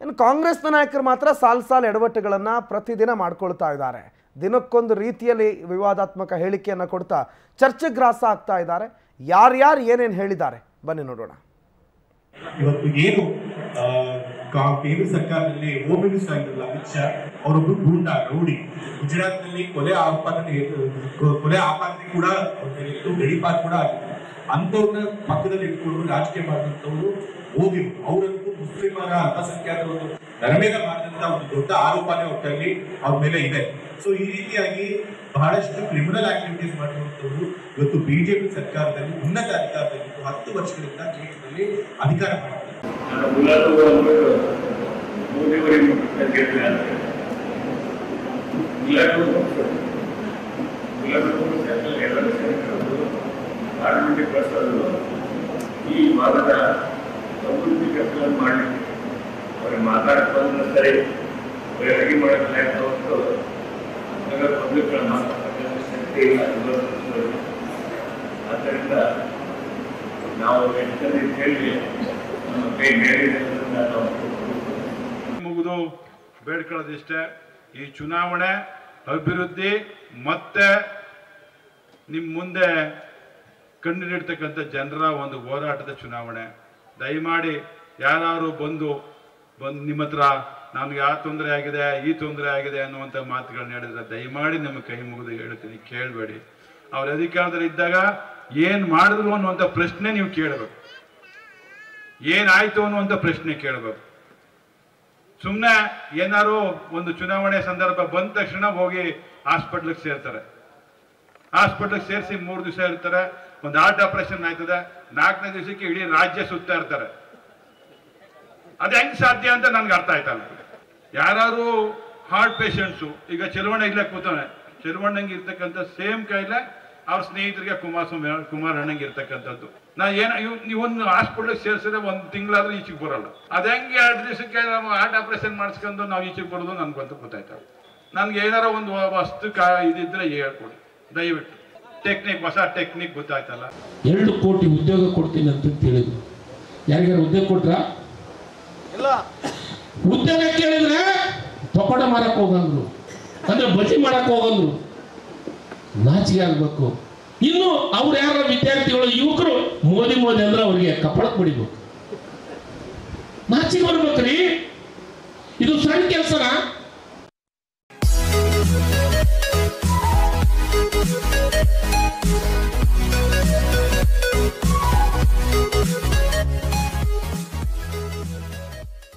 ಇನ್ನು ಕಾಂಗ್ರೆಸ್ನ ನಾಯಕರು ಮಾತ್ರ ಸಾಲ್ ಸಾಲ್ ಎಡವಟ್ಟುಗಳನ್ನು ಪ್ರತಿದಿನ ಮಾಡ್ಕೊಳ್ತಾ ಇದ್ದಾರೆ ದಿನಕ್ಕೊಂದು ರೀತಿಯಲ್ಲಿ ವಿವಾದಾತ್ಮಕ ಹೇಳಿಕೆಯನ್ನು ಕೊಡ್ತಾ ಚರ್ಚೆಗೆ ಗ್ರಾಸ ಆಗ್ತಾ ಇದ್ದಾರೆ ಯಾರ್ಯಾರು ಏನೇನು ಹೇಳಿದ್ದಾರೆ ಬನ್ನಿ ನೋಡೋಣ ಇವತ್ತು ಏನು ಆ, ಕಾ- ಕೇಂದ್ರ ಸರ್ಕಾರದಲ್ಲಿ ಹೋಮ್ ಮಿನಿಸ್ಟರ್ ಆಗಿರಲ್ಲ ಅಮಿತ್ ಶಾ ಅವರೊಬ್ಬರು ಗೂಂಡ ರೌಡಿ ಗುಜರಾತ್ ನಲ್ಲಿ ಕೊಲೆ ಆಪಾದನೆ ಕೊ- ಕೊಲೆ ಆಪಾದನೆ ಕೂಡ ಅವ್ರಿತ್ತು ಗಡಿಪಾರ್ ಕೂಡ ಆಗಿದೆ ಅಂತವ್ರನ್ನ ಪಕ್ಕದಲ್ಲಿ ಇಟ್ಕೊಂಡು ರಾಜಕೀಯ ಮಾಡಿದಂಥವ್ರು ಹೋಗಿ ಅವರಂತೂ ಮುಸ್ಲಿಮರ ಅಲ್ಪಸಂಖ್ಯಾತರ ಒಂದು ನರಮೇಧ ಮಾಡಿದಂತ ಒಂದು ದೊಡ್ಡ ಆರೋಪನೇ ಒಟ್ಟಲ್ಲಿ ಅವ್ರ ಮೇಲೆ ಇದೆ ಸೊ ಈ ರೀತಿಯಾಗಿ ಬಹಳಷ್ಟು ಕ್ರಿಮಿನಲ್ ಆಕ್ಟಿವಿಟೀಸ್ ಮಾಡಿರುವಂತವ್ರು ಇವತ್ತು ಬಿಜೆಪಿ ಸರ್ಕಾರದಲ್ಲಿ ಉನ್ನತ ಅಧಿಕಾರದಲ್ಲಿ ಹತ್ತು ವರ್ಷಗಳಿಂದ ಕೇಂದ್ರದಲ್ಲಿ ಅಧಿಕಾರ ಮಾಡ್ತಾರೆ ನಾನು ಮುಲಾಲು ಅಂದ್ಬಿಟ್ಟು ಮೋದಿಯವರಿಗೆ ಗೆದ್ದೆ ಅಂದ್ರೆ ಮುಲಾಲು ಮುಲಾಲು ಸೆಂಟ್ರಲ್ ಎಲ್ಲರೂ ಸೇರಿಕೊಂಡು ಪಾರ್ಲಿಮೆಂಟ್ಗೆ ಕಳಿಸೋದು ಈ ಭಾಗದ ಅಭಿವೃದ್ಧಿ ಕೆಲಸಗಳನ್ನು ಮಾಡಲಿಕ್ಕೆ ಅವ್ರಿಗೆ ಮಾತಾಡಕ್ಕೆ ಬಂದ್ರೆ ಸರಿ ಅವ್ರಿಗೆ ಅಡುಗೆ ಮಾಡೋಕ್ಕೆ ಲೆಕ್ಕ ಹೊತ್ತು ನಗರ ಪಬ್ಲಿಕ್ಗಳ ಮಾತಾಡೋಕ್ಕೆ ಶಕ್ತಿ ಇಲ್ಲ ವಿರೋಧಿಸೋದು. ಆದ್ದರಿಂದ ನಾವು ಹೆಚ್ಚಿನ ಹೇಳಿ ನಮ್ಮ ಕೈ ಮೇಲಿದೆ ನಾವು ಮುಗಿದು ಬೇಡ್ಕೊಳ್ಳೋದಿಷ್ಟೇ ಈ ಚುನಾವಣೆ ಅಭಿವೃದ್ಧಿ ಮತ್ತೆ ನಿಮ್ಮ ಮುಂದೆ ಕಂಡಿಡ್ತಕ್ಕಂಥ ಜನರ ಒಂದು ಹೋರಾಟದ ಚುನಾವಣೆ ದಯಮಾಡಿ ಯಾರು ಬಂದು ಬಂದು ನಿಮ್ಮ ಹತ್ರ ನಮ್ಗೆ ಆ ತೊಂದರೆ ಆಗಿದೆ ಈ ತೊಂದರೆ ಆಗಿದೆ ಅನ್ನುವಂಥ ಮಾತುಗಳನ್ನ ಹೇಳಿದ್ರೆ ದಯಮಾಡಿ ನಿಮ್ಮ ಕೈ ಮುಗಿದು ಹೇಳ್ತೀನಿ ಕೇಳಬೇಡಿ ಅವ್ರ ಅಧಿಕಾರದಲ್ಲಿ ಇದ್ದಾಗ ಏನು ಮಾಡಿದ್ರು ಅನ್ನುವಂಥ ಪ್ರಶ್ನೆ ನೀವು ಕೇಳಬೇಕು ಏನಾಯ್ತು ಅನ್ನುವಂಥ ಪ್ರಶ್ನೆ ಕೇಳಬೇಕು ಸುಮ್ಮನೆ ಏನಾರು ಒಂದು ಚುನಾವಣೆ ಸಂದರ್ಭ ಬಂದ ತಕ್ಷಣ ಹೋಗಿ ಹಾಸ್ಪಿಟ್ಲಿಗೆ ಸೇರ್ತಾರೆ ಹಾಸ್ಪಿಟ್ಲಿಗೆ ಸೇರಿಸಿ ಮೂರು ದಿವಸ ಇರ್ತಾರೆ ಒಂದು ಹಾರ್ಟ್ ಆಪರೇಷನ್ ಆಯ್ತದೆ ನಾಲ್ಕನೇ ದಿವಸಕ್ಕೆ ಇಡೀ ರಾಜ್ಯ ಸುತ್ತಾ ಇರ್ತಾರೆ ಅದು ಹೆಂಗ್ ಸಾಧ್ಯ ಅಂತ ನನ್ಗೆ ಅರ್ಥ ಆಯ್ತಲ್ಲ ಯಾರು ಹಾರ್ಟ್ ಪೇಷಂಟ್ಸು ಈಗ ಚೆಲುವಣ್ಣ ಇಲ್ಲೇ ಕೂತವನೆ ಚೆಲುವಣ್ಣಂಗೆ ಇರ್ತಕ್ಕಂಥ ಸೇಮ್ ಕಾಯಿಲೆ ಅವ್ರ ಸ್ನೇಹಿತರಿಗೆ ಕುಮಾರಸ್ವಾಮಿ ಕುಮಾರ್ ಅಣ್ಣಂಗೆ ಇರ್ತಕ್ಕಂಥದ್ದು ನಾ ಏನ ಇವ್ ನೀವೊಂದು ಹಾಸ್ಪಿಟಲ್ ಸೇರಿಸಿದ್ರೆ ಒಂದು ತಿಂಗಳಾದ್ರೂ ಈಚೆಗೆ ಬರಲ್ಲ ಅದ ಹೆಂಗೆ ಎರಡು ದಿವಸಕ್ಕೆ ನಾವು ಹಾರ್ಟ್ ಆಪರೇಷನ್ ಮಾಡಿಸ್ಕೊಂಡು ನಾವು ಈಚೆಗೆ ಬರೋದು ನನ್ಗಂತೂ ಗೊತ್ತಾಯ್ತಲ್ಲ ನನ್ಗೆ ಏನಾರ ಒಂದು ವಸ್ತು ಕಾ ಇದಿದ್ರೆ ಹೇಳ್ಕೊಡಿ ದಯವಿಟ್ಟು ಟೆಕ್ನಿಕ್ ಹೊಸ ಟೆಕ್ನಿಕ್ ಗೊತ್ತಾಯ್ತಲ್ಲ ಎರಡು ಕೋಟಿ ಉದ್ಯೋಗ ಕೊಡ್ತೀನಿ ಅಂತ ಹೇಳಿದ್ರು ಯಾರಿಗಾರು ಉದ್ಯೋಗ ಕೊಟ್ರ ಉದ್ಯೋಗ ಕೇಳಿದ್ರೆ ಪಕೋಡ ಮಾರಕ್ ಹೋಗಂದ್ರು ಅಂದ್ರೆ ಬಜಿ ಮಾಡಕ್ ಹೋಗಂದ್ರು ನಾಚಿಕೆ ಆಗ್ಬೇಕು ಇನ್ನು ಅವ್ರು ಯಾರ ವಿದ್ಯಾರ್ಥಿಗಳು ಯುವಕರು ಮೋದಿ ಮೋದಿ ಅಂದ್ರೆ ಅವ್ರಿಗೆ ಕಪ್ಪಳಕ್ ಬಿಡಿಬೇಕು ನಾಚಿಕೆ ಬರ್ಬೇಕ್ರಿ ಇದು ಸಣ್ಣ ಕೆಲಸನ